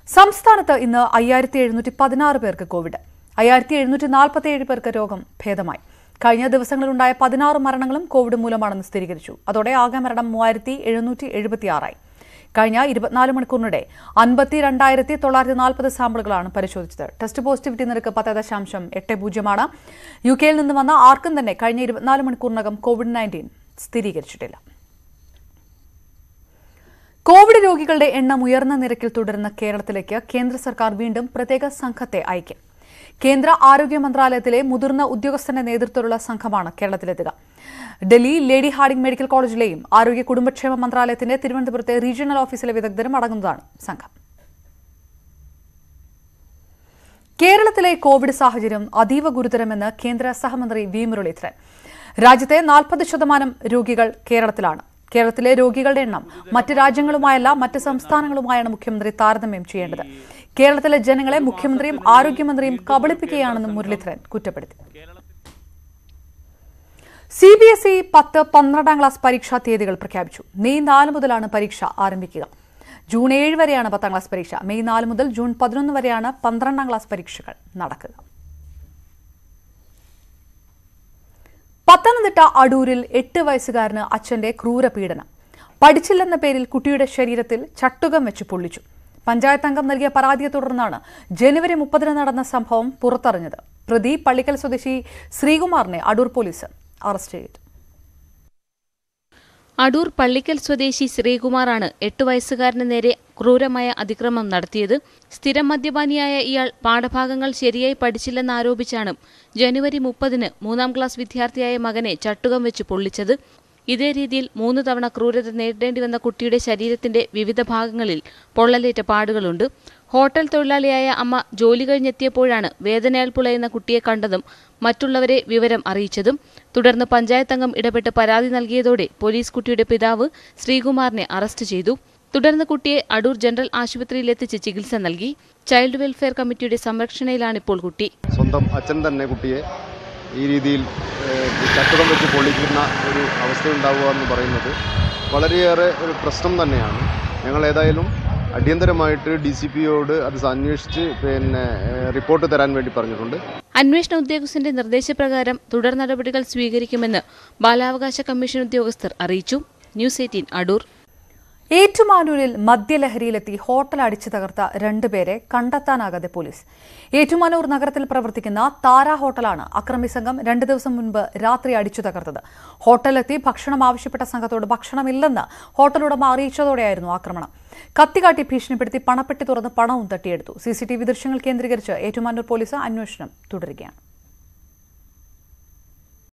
സംസ്ഥാനത്ത് ഇന്ന് അയ്യായിരത്തി എഴുന്നൂറ്റി പതിനാറ് പേർക്ക് കോവിഡ് അയ്യായിരത്തി എഴുന്നൂറ്റി നാൽപ്പത്തിയേഴ് പേർക്ക് രോഗം ഭേദമായി കഴിഞ്ഞ ദിവസങ്ങളിലുണ്ടായ പതിനാറ് മരണങ്ങളും കോവിഡ് മൂലമാണെന്ന് സ്ഥിരീകരിച്ചു അതോടെ ആകെ മരണം മൂവായിരത്തി എഴുന്നൂറ്റി എഴുപത്തിയാറായി കഴിഞ്ഞ ഇരുപത്തിനാല് മണിക്കൂറിനിടെ അൻപത്തി രണ്ടായിരത്തി തൊള്ളായിരത്തി നാൽപ്പത് സാമ്പിളുകളാണ് പരിശോധിച്ചത് ടെസ്റ്റ് പോസിറ്റിവിറ്റി നിരക്ക് പത്ത് ദശാംശം എട്ട് പൂജ്യമാണ് യു കെയിൽ നിന്ന് വന്ന ആർക്കും തന്നെ കഴിഞ്ഞ ഇരുപത്തിനാല് മണിക്കൂറിനകം കോവിഡ് നയൻറ്റീൻ സ്ഥിരീകരിച്ചിട്ടില്ല കോവിഡ് രോഗികളുടെ എണ്ണം ഉയർന്ന നിരക്കിൽ തുടരുന്ന കേരളത്തിലേക്ക് കേന്ദ്ര സർക്കാർ വീണ്ടും പ്രത്യേക സംഘത്തെ അയക്കും കേന്ദ്ര ആരോഗ്യ മന്ത്രാലയത്തിലെ മുതിർന്ന ഉദ്യോഗസ്ഥന്റെ നേതൃത്വത്തിലുള്ള സംഘമാണ് കേരളത്തിലെത്തുക ഡൽഹി ലേഡി ഹാർഡിംഗ് മെഡിക്കൽ കോളേജിലെയും ആരോഗ്യ കുടുംബക്ഷേമ മന്ത്രാലയത്തിന്റെ തിരുവനന്തപുരത്തെ റീജിയണൽ ഓഫീസിലെ വിദഗ്ധരും അടങ്ങുന്നതാണ് സംഘം കേരളത്തിലെ കോവിഡ് സാഹചര്യം അതീവ ഗുരുതരമെന്ന് കേന്ദ്ര സഹമന്ത്രി വി മുരളീധരൻ രാജ്യത്തെ നാൽപ്പത് ശതമാനം രോഗികൾ കേരളത്തിലാണ് കേരളത്തിലെ രോഗികളുടെ എണ്ണം മറ്റ് രാജ്യങ്ങളുമായല്ല മറ്റ് സംസ്ഥാനങ്ങളുമായാണ് മുഖ്യമന്ത്രി താരതമ്യം ചെയ്യേണ്ടത് കേരളത്തിലെ ജനങ്ങളെ മുഖ്യമന്ത്രിയും ആരോഗ്യമന്ത്രിയും കബളിപ്പിക്കുകയാണെന്നും മുരളീധരൻ കുറ്റപ്പെടുത്തി സി ബി എസ് ഇ പത്ത് പന്ത്രണ്ടാം ക്ലാസ് പരീക്ഷാ തീയതികൾ പ്രഖ്യാപിച്ചു മെയ് നാല് മുതലാണ് പരീക്ഷ ആരംഭിക്കുക ജൂൺ ഏഴ് വരെയാണ് പത്താം ക്ലാസ് പരീക്ഷ മെയ് നാല് മുതൽ ജൂൺ പതിനൊന്ന് വരെയാണ് പന്ത്രണ്ടാം ക്ലാസ് പരീക്ഷകൾ നടക്കുക പത്തനംതിട്ട അടൂരിൽ എട്ട് വയസ്സുകാരന് അച്ഛന്റെ ക്രൂരപീഡനം പഠിച്ചില്ലെന്ന പേരിൽ കുട്ടിയുടെ ശരീരത്തിൽ ചട്ടുകം വെച്ച് പൊള്ളിച്ചു പഞ്ചായത്ത് അംഗം നൽകിയ പരാതിയെ തുടർന്നാണ് ജനുവരി മുപ്പതിന് നടന്ന സംഭവം പുറത്തറിഞ്ഞത് പ്രതി പള്ളിക്കൽ സ്വദേശി ശ്രീകുമാറിനെ അടൂർ പോലീസ് അറസ്റ്റ് ചെയ്തു അടൂർ പള്ളിക്കൽ സ്വദേശി ശ്രീകുമാറാണ് എട്ട് വയസ്സുകാരന് നേരെ ക്രൂരമായ അതിക്രമം നടത്തിയത് സ്ഥിരം മദ്യപാനിയായ ഇയാൾ പാഠഭാഗങ്ങൾ ശരിയായി പഠിച്ചില്ലെന്നാരോപിച്ചാണ് ജനുവരി മുപ്പതിന് മൂന്നാം ക്ലാസ് വിദ്യാർത്ഥിയായ മകനെ ചട്ടുകം വെച്ച് പൊള്ളിച്ചത് ഇതേ രീതിയിൽ മൂന്ന് തവണ ക്രൂരത നേരിടേണ്ടി വന്ന കുട്ടിയുടെ ശരീരത്തിന്റെ വിവിധ ഭാഗങ്ങളിൽ പൊള്ളലേറ്റ പാടുകളുണ്ട് ഹോട്ടൽ തൊഴിലാളിയായ അമ്മ ജോലി കഴിഞ്ഞെത്തിയപ്പോഴാണ് വേദനയാൽ പുളയുന്ന കുട്ടിയെ കണ്ടതും മറ്റുള്ളവരെ വിവരം അറിയിച്ചതും തുടർന്ന് പഞ്ചായത്ത് അംഗം ഇടപെട്ട് പരാതി നൽകിയതോടെ പോലീസ് കുട്ടിയുടെ പിതാവ് ശ്രീകുമാറിനെ അറസ്റ്റ് ചെയ്തു തുടർന്ന് കുട്ടിയെ അടൂർ ജനറൽ ആശുപത്രിയിലെത്തിച്ച് ചികിത്സ നൽകി ചൈൽഡ് വെൽഫെയർ കമ്മിറ്റിയുടെ സംരക്ഷണയിലാണിപ്പോൾ കുട്ടി സ്വന്തം അച്ഛൻ തന്നെ കുട്ടിയെ ഈ രീതിയിൽ ഏഹ്, ചട്ടുകം വെച്ച് പൊള്ളിക്കുന്ന ഒരു അവസ്ഥയുണ്ടാവുക എന്ന് പറയുന്നത് വളരെയേറെ ഒരു പ്രശ്നം തന്നെയാണ് ഞങ്ങൾ ഏതായാലും അടിയന്തരമായിട്ട് ഡി സി പിയോട് അത് അന്വേഷിച്ച് പിന്നെ ഏഹ്, റിപ്പോർട്ട് തരാൻ വേണ്ടി പറഞ്ഞിട്ടുണ്ട് അന്വേഷണ ഉദ്യോഗസ്ഥന്റെ നിർദ്ദേശപ്രകാരം തുടർ നടപടികൾ സ്വീകരിക്കുമെന്ന് ബാലാവകാശ കമ്മീഷൻ ഉദ്യോഗസ്ഥർ അറിയിച്ചു ന്യൂസ് എയ്റ്റീൻ അടൂർ ഏറ്റുമാനൂരിൽ മദ്യലഹരിയിലെത്തി ഹോട്ടൽ അടിച്ചു തകർത്ത രണ്ടുപേരെ കണ്ടെത്താനാകാതെ പോലീസ് ഏറ്റുമാനൂർ നഗരത്തിൽ പ്രവർത്തിക്കുന്ന താര ഹോട്ടലാണ് അക്രമി സംഘം രണ്ടു ദിവസം മുൻപ് രാത്രി അടിച്ചു തകർത്തത് ഹോട്ടലിലെത്തി ഭക്ഷണം ആവശ്യപ്പെട്ട സംഘത്തോട് ഭക്ഷണമില്ലെന്ന് ഹോട്ടൽ ഉടമ അറിയിച്ചതോടെയായിരുന്നു ആക്രമണം കത്തികാട്ടി ഭീഷണിപ്പെടുത്തി പണപ്പെട്ടി തുറന്ന് പണവും തട്ടിയെടുത്തു സിസിടിവി ദൃശ്യങ്ങൾ കേന്ദ്രീകരിച്ച് ഏറ്റുമാനൂർ പോലീസ് അന്വേഷണം തുടരുകയാണ്